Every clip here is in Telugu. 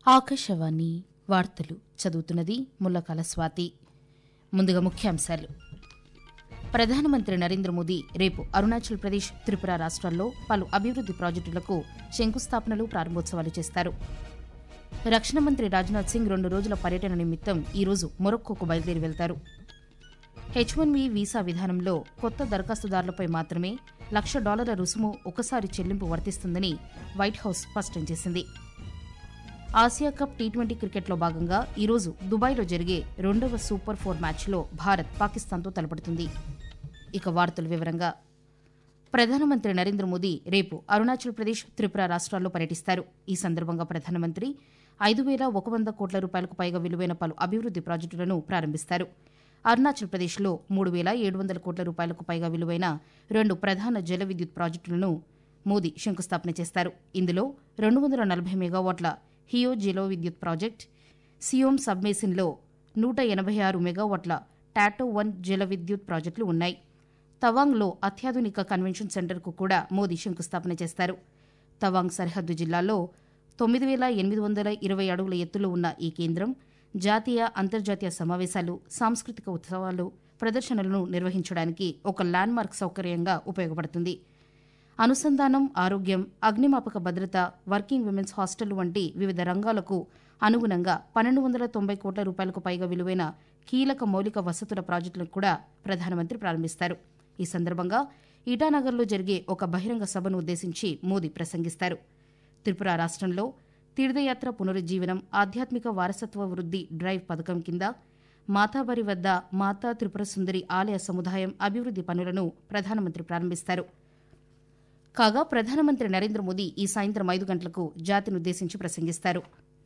ఆకాశవాణి వార్తలు చదువుతున్నది ముల్లకాల స్వాతి ముందుగా ముఖ్యాంశాలు ప్రధానమంత్రి నరేంద్ర మోదీ రేపు అరుణాచల్ ప్రదేశ్ త్రిపుర రాష్ట్రాల్లో పలు అభివృద్ది ప్రాజెక్టులకు శంకుస్థాపనలు ప్రారంభోత్సవాలు చేస్తారు రక్షణ మంత్రి రాజ్నాథ్ సింగ్ రెండు రోజుల పర్యటన నిమిత్తం ఈరోజు మొరక్కోకు బయలుదేరి వెళ్తారు హెచ్ వన్ బి వీసా విధానంలో కొత్త దరఖాస్తుదారులపై మాత్రమే లక్ష డాలర్ల రుసుము ఒకసారి చెల్లింపు వర్తిస్తుందని వైట్ హౌస్ స్పష్టం చేసింది ఆసియా కప్ టీ ట్వంటీ క్రికెట్లో భాగంగా ఈరోజు దుబాయ్లో జరిగే రెండవ సూపర్ ఫోర్ మ్యాచ్లో భారత్ పాకిస్తాన్తో తలపడుతుంది ఇక వార్తల వివరంగా ప్రధానమంత్రి నరేంద్ర మోదీ రేపు అరుణాచల్ ప్రదేశ్ త్రిపుర రాష్ట్రాల్లో పర్యటిస్తారు ఈ సందర్భంగా ప్రధానమంత్రి ఐదు వేల ఒక వంద కోట్ల రూపాయలకు పైగా విలువైన పలు అభివృద్ది ప్రాజెక్టులను ప్రారంభిస్తారు అరుణాచల్ ప్రదేశ్లో మూడు వేల ఏడు వందల కోట్ల రూపాయలకు పైగా విలువైన రెండు ప్రధాన జల విద్యుత్ ప్రాజెక్టులను మోదీ శంకుస్థాపన చేస్తారు ఇందులో రెండు వందల నలభై మెగావాట్ల హియో జలో విద్యుత్ ప్రాజెక్ట్ సియోమ్ సబ్మేసిన్లో నూట ఎనభై ఆరు మెగావాట్ల టాటో వన్ జల విద్యుత్ ప్రాజెక్టులు ఉన్నాయి తవాంగ్లో అత్యాధునిక కన్వెన్షన్ సెంటర్కు కూడా మోదీ శంకుస్థాపన చేస్తారు తవాంగ్ సరిహద్దు జిల్లాలో తొమ్మిది వేల ఎనిమిది వందల ఇరవై అడుగుల ఎత్తులో ఉన్న ఈ కేంద్రం జాతీయ అంతర్జాతీయ సమావేశాలు సాంస్కృతిక ఉత్సవాలు ప్రదర్శనలను నిర్వహించడానికి ఒక ల్యాండ్మార్క్ సౌకర్యంగా ఉపయోగపడుతుంది అనుసంధానం ఆరోగ్యం అగ్నిమాపక భద్రత వర్కింగ్ విమెన్స్ హాస్టల్ వంటి వివిధ రంగాలకు అనుగుణంగా పన్నెండు వందల తొంభై కోట్ల రూపాయలకు పైగా విలువైన కీలక మౌలిక వసతుల ప్రాజెక్టులను కూడా ప్రధానమంత్రి ప్రారంభిస్తారు ఈ సందర్భంగా ఇటానగర్లో జరిగే ఒక బహిరంగ సభను ఉద్దేశించి మోదీ ప్రసంగిస్తారు త్రిపుర రాష్ట్రంలో తీర్థయాత్ర పునరుజ్జీవనం ఆధ్యాత్మిక వారసత్వ వృద్ధి డ్రైవ్ పథకం కింద మాతాబరి వద్ద మాతా త్రిపుర సుందరి ఆలయ సముదాయం అభివృద్ది పనులను ప్రధానమంత్రి ప్రారంభిస్తారు కాగా ప్రధానమంత్రి నరేంద్ర మోదీ ఈ సాయంత్రం ఐదు గంటలకు జాతినుద్దేశించి ప్రసంగిస్తారు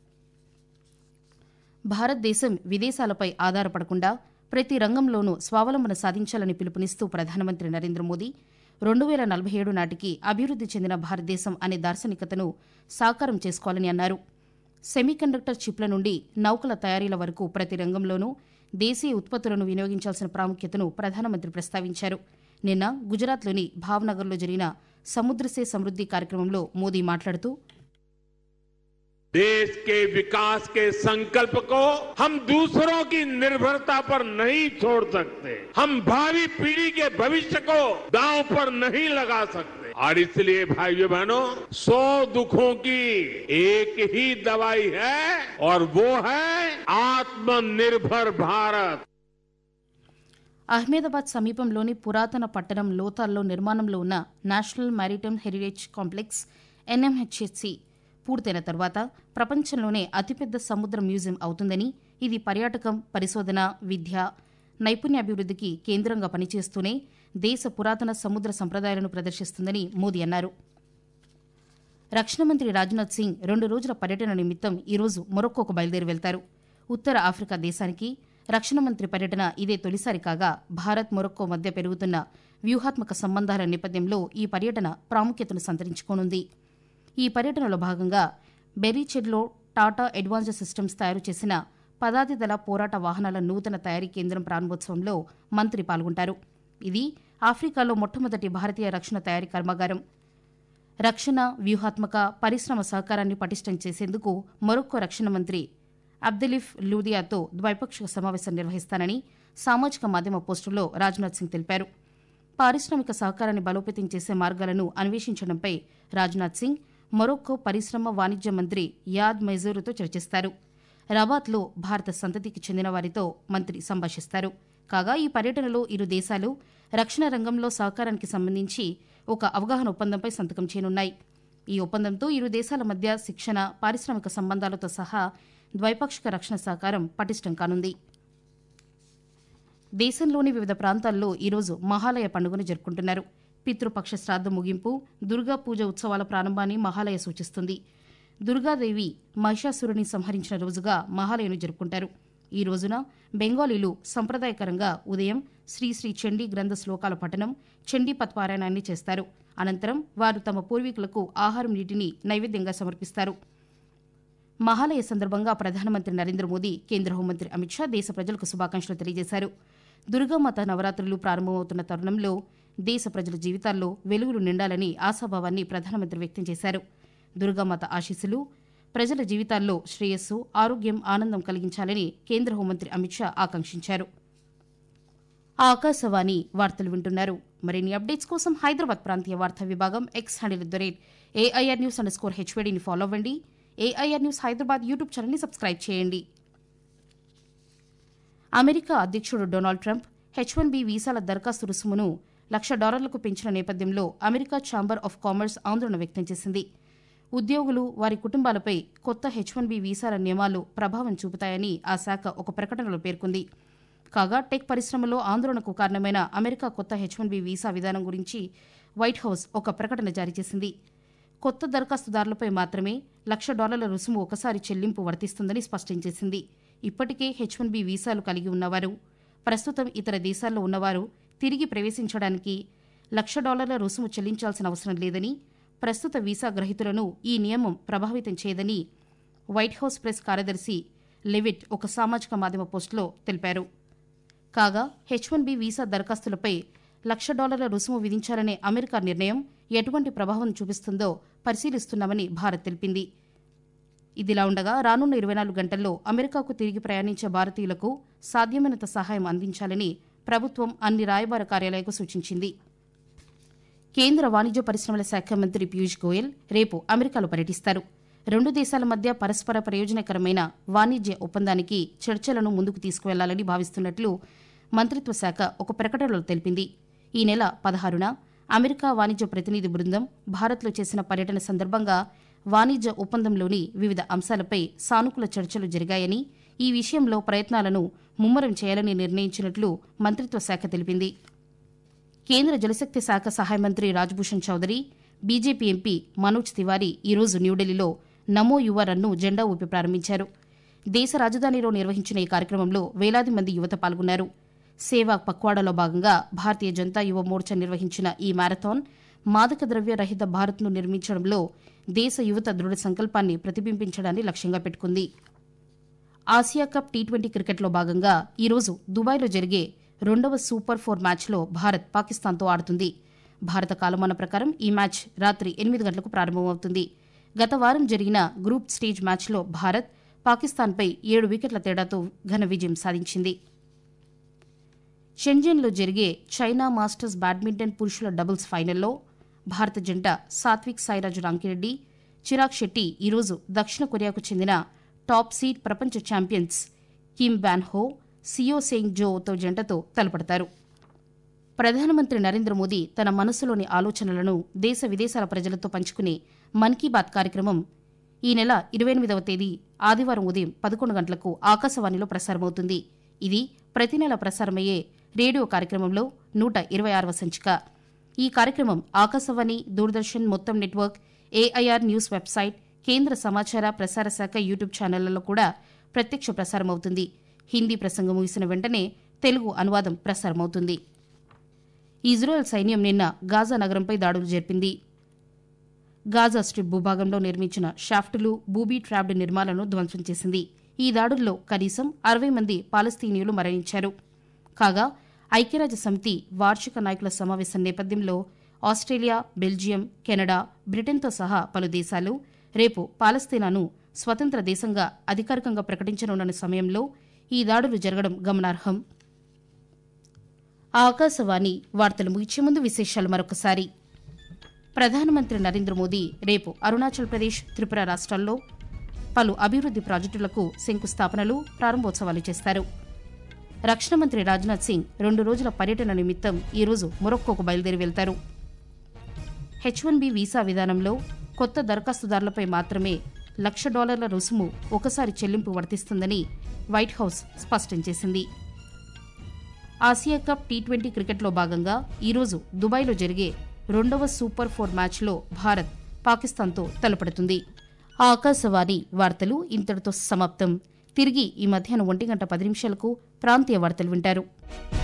భారతదేశం విదేశాలపై ఆధారపడకుండా ప్రతి రంగంలోనూ స్వావలంబన సాధించాలని పిలుపునిస్తూ ప్రధానమంత్రి నరేంద్ర మోదీ రెండు వేల నలభై ఏడు నాటికి అభివృద్ది చెందిన భారతదేశం అనే దార్శనికతను సాకారం చేసుకోవాలని అన్నారు సెమీకండక్టర్ చిప్ల నుండి నౌకల తయారీల వరకు ప్రతి రంగంలోనూ దేశీయ ఉత్పత్తులను వినియోగించాల్సిన ప్రాముఖ్యతను ప్రధానమంత్రి ప్రస్తావించారు నిన్న గుజరాత్లోని భావ్నగర్లో జరిగిన సముద్రసే సమృద్ది కార్యక్రమంలో మోదీ మాట్లాడుతూ देश के विकास के संकल्प को हम दूसरों की निर्भरता पर नहीं छोड़ सकते हम भावी पीढ़ी के भविष्य को दांव पर नहीं लगा सकते और इसलिए भाइयों बहनों सौ दुखों की एक ही दवाई है और वो है आत्मनिर्भर भारत అహ్మదాబాద్ సమీపంలోని పురాతన పట్టణం లోతాల్లో నిర్మాణంలో ఉన్న national maritime heritage complex NMHC పూర్తయిన తర్వాత ప్రపంచంలోనే అతిపెద్ద సముద్ర మ్యూజియం అవుతుందని ఇది పర్యాటకం పరిశోధన విద్య నైపుణ్యాభివృద్ధికి కేంద్రంగా పనిచేస్తూనే దేశ పురాతన సముద్ర సంప్రదాయాలను ప్రదర్శిస్తుందని మోదీ అన్నారు రక్షణ మంత్రి రాజ్నాథ్ సింగ్ రెండు రోజుల పర్యటన నిమిత్తం ఈరోజు మొరక్కోకు బయలుదేరి వెళ్తారు ఉత్తర ఆఫ్రికా దేశానికి రక్షణ మంత్రి పర్యటన ఇదే తొలిసారి కాగా భారత్ మొరక్కో మధ్య పెరుగుతున్న వ్యూహాత్మక సంబంధాల నేపథ్యంలో ఈ పర్యటన ప్రాముఖ్యతను సంతరించుకోనుంది ఈ పర్యటనలో భాగంగా బెరీచెడ్లో టాటా అడ్వాన్స్డ్ సిస్టమ్స్ తయారు చేసిన పదాతి దళ పోరాట వాహనాల నూతన తయారీ కేంద్రం ప్రారంభోత్సవంలో మంత్రి పాల్గొంటారు ఇది ఆఫ్రికాలో మొట్టమొదటి భారతీయ రక్షణ తయారీ కర్మాగారం రక్షణ వ్యూహాత్మక పరిశ్రమ సహకారాన్ని పటిష్టం చేసేందుకు మొరక్కో రక్షణ మంత్రి అబ్దలిఫ్ లూదియాతో ద్వైపాక్షిక సమావేశం నిర్వహిస్తానని సామాజిక మాధ్యమ పోస్టులో రాజ్నాథ్ సింగ్ తెలిపారు పారిశ్రామిక సహకారాన్ని బలోపేతం చేసే మార్గాలను అన్వేషించడంపై రాజ్నాథ్ సింగ్ మొరక్కో పరిశ్రమ వాణిజ్య మంత్రి యాద్ మైజూరుతో చర్చిస్తారు రబాత్లో భారత సంతతికి చెందిన వారితో మంత్రి సంభాషిస్తారు కాగా ఈ పర్యటనలో ఇరు దేశాలు రక్షణ రంగంలో సహకారానికి సంబంధించి ఒక అవగాహన ఒప్పందంపై సంతకం చేయనున్నాయి ఈ ఒప్పందంతో ఇరు దేశాల మధ్య శిక్షణ పారిశ్రామిక సంబంధాలతో సహా ద్వైపాక్షిక రక్షణ సహకారం పటిష్టం కానుంది దేశంలోని వివిధ ప్రాంతాల్లో ఈరోజు మహాలయ పండుగను జరుపుకుంటున్నారు పితృపక్ష శ్రాద్ధ ముగింపు దుర్గా పూజ ఉత్సవాల ప్రారంభాన్ని మహాలయ సూచిస్తుంది దుర్గాదేవి మహిషాసురుని సంహరించిన రోజుగా మహాలయను జరుపుకుంటారు ఈ రోజున బెంగాలీలు సంప్రదాయకరంగా ఉదయం శ్రీ శ్రీ చండీ గ్రంథ శ్లోకాల పఠనం చండీ పత్పారాయణాన్ని చేస్తారు అనంతరం వారు తమ పూర్వీకులకు ఆహారం నీటిని నైవేద్యంగా సమర్పిస్తారు మహాలయ సందర్భంగా ప్రధానమంత్రి నరేంద్ర మోదీ కేంద్ర హోంమంత్రి అమిత్ షా దేశ ప్రజలకు శుభాకాంక్షలు తెలియజేశారు దుర్గామాత నవరాత్రులు ప్రారంభమవుతున్న తరుణంలో దేశ ప్రజల జీవితాల్లో వెలుగులు నిండాలని ఆశాభావాన్ని ప్రధానమంత్రి వ్యక్తం చేశారు దుర్గామాత ఆశీస్సులు ప్రజల జీవితాల్లో శ్రేయస్సు ఆరోగ్యం ఆనందం కలిగించాలని కేంద్ర హోంమంత్రి అమిత్ షా ఆకాంక్షించారు ఆకాశవాణి వార్తలు వింటున్నారు మరిన్ని అప్డేట్స్ కోసం హైదరాబాద్ ప్రాంతీయ వార్తా విభాగం X handle the rate AIR news underscore హెచ్వేడిని ఫాలో అవ్వండి ఏఐఆర్ న్యూస్ హైదరాబాద్ యూట్యూబ్ ఛానల్ని సబ్స్క్రైబ్ చేయండి అమెరికా అధ్యక్షుడు Donald Trump H one B వీసాల దరఖాస్తు రుసుమును లక్ష డాలర్లకు పెంచిన నేపథ్యంలో అమెరికా ఛాంబర్ ఆఫ్ కామర్స్ ఆందోళన వ్యక్తం చేసింది ఉద్యోగులు వారి కుటుంబాలపై కొత్త హెచ్ వన్ బి వీసాల నియమాలు ప్రభావం చూపుతాయని ఆ శాఖ ఒక ప్రకటనలో పేర్కొంది కాగా టెక్ పరిశ్రమలో ఆందోళనకు కారణమైన అమెరికా కొత్త హెచ్ వన్ బి వీసా విధానం గురించి వైట్ హౌస్ ఒక ప్రకటన జారీ చేసింది కొత్త దరఖాస్తుదారులపై మాత్రమే లక్ష డాలర్ల రుసుము ఒకసారి చెల్లింపు వర్తిస్తుందని స్పష్టం చేసింది ఇప్పటికే హెచ్ వన్ బి వీసాలు కలిగి ఉన్నవారు ప్రస్తుతం ఇతర దేశాల్లో ఉన్నవారు తిరిగి ప్రవేశించడానికి లక్ష డాలర్ల రుసుము చెల్లించాల్సిన అవసరం లేదని ప్రస్తుత వీసా గ్రహీతులను ఈ నియమం ప్రభావితం చేయదని వైట్ హౌస్ ప్రెస్ కార్యదర్శి లెవిట్ ఒక సామాజిక మాధ్యమ పోస్టులో తెలిపారు కాగా హెచ్ వన్ బి వీసా దరఖాస్తులపై లక్ష డాలర్ల రుసుము విధించాలనే అమెరికా నిర్ణయం ఎటువంటి ప్రభావం చూపిస్తుందో పరిశీలిస్తున్నామని భారత్ తెలిపింది ఇదిలా ఉండగా రానున్న ఇరవై నాలుగు గంటల్లో అమెరికాకు తిరిగి ప్రయాణించే భారతీయులకు సాధ్యమైనంత సహాయం అందించాలని ప్రభుత్వం అన్ని రాయబార కార్యాలయాలకు సూచించింది కేంద్ర వాణిజ్య పరిశ్రమల శాఖ మంత్రి పీయూష్ గోయల్ రేపు అమెరికాలో పర్యటిస్తారు రెండు దేశాల మధ్య పరస్పర ప్రయోజనకరమైన వాణిజ్య ఒప్పందానికి చర్చలను ముందుకు తీసుకువెళ్లాలని భావిస్తున్నట్లు మంత్రిత్వ శాఖ ఒక ప్రకటనలో తెలిపింది ఈ నెల పదహారున అమెరికా వాణిజ్య ప్రతినిధి బృందం భారత్లో చేసిన పర్యటన సందర్భంగా వాణిజ్య ఒప్పందంలోని వివిధ అంశాలపై సానుకూల చర్చలు జరిగాయని ఈ విషయంలో ప్రయత్నాలను ముమ్మరం చేయాలని నిర్ణయించినట్లు మంత్రిత్వ శాఖ తెలిపింది కేంద్ర జలశక్తి శాఖ సహాయ మంత్రి రాజ్భూషణ్ చౌదరి బీజేపీ ఎంపీ మనోజ్ తివారీ ఈరోజు న్యూఢిల్లీలో నమో యువ రన్ను జెండా ఊపి ప్రారంభించారు దేశ రాజధానిలో నిర్వహించిన ఈ కార్యక్రమంలో వేలాది మంది యువత పాల్గొన్నారు సేవా పక్వాడలో భాగంగా భారతీయ జనతా యువ మోర్చా నిర్వహించిన ఈ మ్యారథాన్ మాదక ద్రవ్య రహిత భారత్ను నిర్మించడంలో దేశ యువత దృఢ సంకల్పాన్ని ప్రతిబింబించడాన్ని లక్ష్యంగా పెట్టుకుంది ఆసియా కప్ టీ ట్వంటీ క్రికెట్లో భాగంగా ఈరోజు దుబాయ్లో జరిగే రెండవ సూపర్ ఫోర్ మ్యాచ్లో భారత్ పాకిస్తాన్తో ఆడుతుంది భారత కాలమాన ప్రకారం ఈ మ్యాచ్ రాత్రి ఎనిమిది గంటలకు ప్రారంభమవుతుంది గత వారం జరిగిన గ్రూప్ స్టేజ్ మ్యాచ్లో భారత్ పాకిస్తాన్పై ఏడు వికెట్ల తేడాతో ఘన విజయం సాధించింది షెంజన్లో జరిగే చైనా మాస్టర్స్ బ్యాడ్మింటన్ పురుషుల డబుల్స్ ఫైనల్లో భారత జంట సాత్విక్ సాయిరాజు రాంకిరెడ్డి చిరాగ్ శెట్టి ఈరోజు దక్షిణ కొరియాకు చెందిన టాప్ సీడ్ ప్రపంచ champions Kim Won Ho Seo saying జోతో జంటతో తలపడతారు ప్రధానమంత్రి నరేంద్ర మోదీ తన మనసులోని ఆలోచనలను దేశ విదేశాల ప్రజలతో పంచుకునే మన్ కీ బాత్ కార్యక్రమం ఈ నెల ఇరవై ఎనిమిదవ తేదీ ఆదివారం ఉదయం పదకొండు గంటలకు ఆకాశవాణిలో ప్రసారమవుతుంది ఇది ప్రతి నెల ప్రసారమయ్యే రేడియో కార్యక్రమంలో నూట ఇరవై ఆరవ సంచిక ఈ కార్యక్రమం ఆకాశవాణి దూరదర్శన్ మొత్తం నెట్వర్క్ ఏఐఆర్ న్యూస్ వెబ్సైట్ కేంద్ర సమాచార ప్రసార శాఖ యూట్యూబ్ ఛానళ్లలో కూడా ప్రత్యక్ష ప్రసారమవుతుంది హిందీ ప్రసంగం ముగిసిన వెంటనే తెలుగు అనువాదం ప్రసారమవుతుంది ఇజ్రాయెల్ సైన్యం నిన్న గాజా నగరంపై దాడులు జరిపింది గాజా స్ట్రిప్ భూభాగంలో నిర్మించిన షాఫ్టులు బూబీ ట్రాప్డ్ నిర్మాణాలను ధ్వంసం చేసింది ఈ దాడుల్లో కనీసం అరవై మంది పాలస్తీనియులు మరణించారు కాగా ఐక్యరాజ్య సమితి వార్షిక నాయకుల సమావేశం నేపథ్యంలో ఆస్ట్రేలియా బెల్జియం కెనడా బ్రిటన్తో సహా పలు దేశాలు రేపు పాలస్తీనాను స్వతంత్ర దేశంగా అధికారికంగా ప్రకటించనున్న సమయంలో ఈ దాడులు జరగడం గమనార్హం ఆకాశవాణి వార్తలు ముగిచే ముందు విశేషాలు మరొకసారి ప్రధానమంత్రి నరేంద్ర మోదీ రేపు అరుణాచల్ ప్రదేశ్ త్రిపుర రాష్ట్రాల్లో పలు అభివృద్ది ప్రాజెక్టులకు శంకుస్థాపనలు ప్రారంభోత్సవాలు చేస్తారు రక్షణ మంత్రి రాజ్నాథ్ సింగ్ రెండు రోజుల పర్యటన నిమిత్తం ఈరోజు మొరక్కోకు బయలుదేరి వెళ్తారు హెచ్ వన్ బి వీసా విధానంలో కొత్త దరఖాస్తుదారులపై మాత్రమే లక్ష డాలర్ల రుసుము ఒకసారి చెల్లింపు వర్తిస్తుందని వైట్ హౌస్ స్పష్టం చేసింది ఆసియా కప్ టీ ట్వంటీ క్రికెట్లో భాగంగా ఈరోజు దుబాయ్లో జరిగే రెండవ సూపర్ ఫోర్ మ్యాచ్లో భారత్ పాకిస్తాన్తో తలపడుతుంది ఆకాశవాణి వార్తలు ఇంతటితో సమాప్తం తిరిగి ఈ మధ్యాహ్నం ఒంటి గంట పది నిమిషాలకు ప్రాంతీయ వార్తలు వింటారు